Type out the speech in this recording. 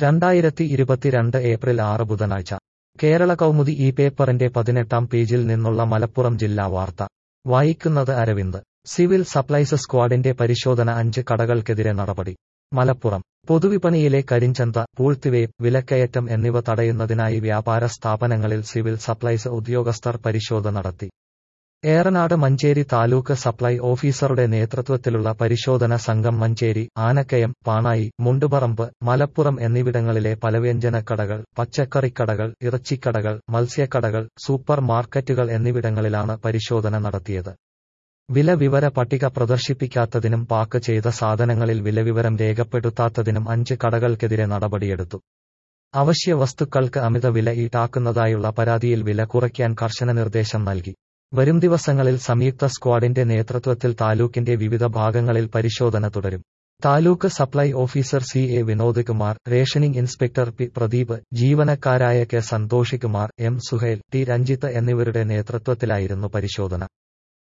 രണ്ടായിരത്തി ഇരുപത്തിരണ്ട് ഏപ്രിൽ ആറ് ബുധനാഴ്ച കേരള കൗമുദി ഈ പേപ്പറിന്റെ പതിനെട്ടാം പേജിൽ നിന്നുള്ള മലപ്പുറം ജില്ലാ വാർത്ത വായിക്കുന്നത് അരവിന്ദ് സിവിൽ സപ്ലൈസ് സ്ക്വാഡിന്റെ പരിശോധന അഞ്ച് കടകൾക്കെതിരെ നടപടി മലപ്പുറം പൊതുവിപണിയിലെ കരിഞ്ചന്ത പൂഴ്ത്തിവയ്പ് വിലക്കയറ്റം എന്നിവ തടയുന്നതിനായി വ്യാപാര സ്ഥാപനങ്ങളിൽ സിവിൽ സപ്ലൈസ് ഉദ്യോഗസ്ഥർ പരിശോധന നടത്തി ഏറനാട് മഞ്ചേരി താലൂക്ക് സപ്ലൈ ഓഫീസറുടെ നേതൃത്വത്തിലുള്ള പരിശോധന സംഘം മഞ്ചേരി ആനക്കയം പാണായി മുണ്ടുപറമ്പ് മലപ്പുറം എന്നിവിടങ്ങളിലെ പലവ്യഞ്ജനക്കടകൾ പച്ചക്കറിക്കടകൾ ഇറച്ചിക്കടകൾ മത്സ്യക്കടകൾ സൂപ്പർ മാർക്കറ്റുകൾ എന്നിവിടങ്ങളിലാണ് പരിശോധന നടത്തിയത് വില വിവര പട്ടിക പ്രദർശിപ്പിക്കാത്തതിനും പാക്ക് ചെയ്ത സാധനങ്ങളിൽ വിലവിവരം രേഖപ്പെടുത്താത്തതിനും അഞ്ച് കടകൾക്കെതിരെ നടപടിയെടുത്തു അവശ്യ വസ്തുക്കൾക്ക് അമിത വില ഈടാക്കുന്നതായുള്ള പരാതിയിൽ വില കുറയ്ക്കാൻ കർശന നിർദ്ദേശം നൽകി വരും ദിവസങ്ങളിൽ സംയുക്ത സ്ക്വാഡിന്റെ നേതൃത്വത്തിൽ താലൂക്കിന്റെ വിവിധ ഭാഗങ്ങളിൽ പരിശോധന തുടരും taluk supply officer C A Vinod Kumar rationing inspector P Pradeep ജീവനക്കാരായ K Santhoshkumar M Suhail T Ranjith എന്നിവരുടെ നേതൃത്വത്തിലായിരുന്നു പരിശോധന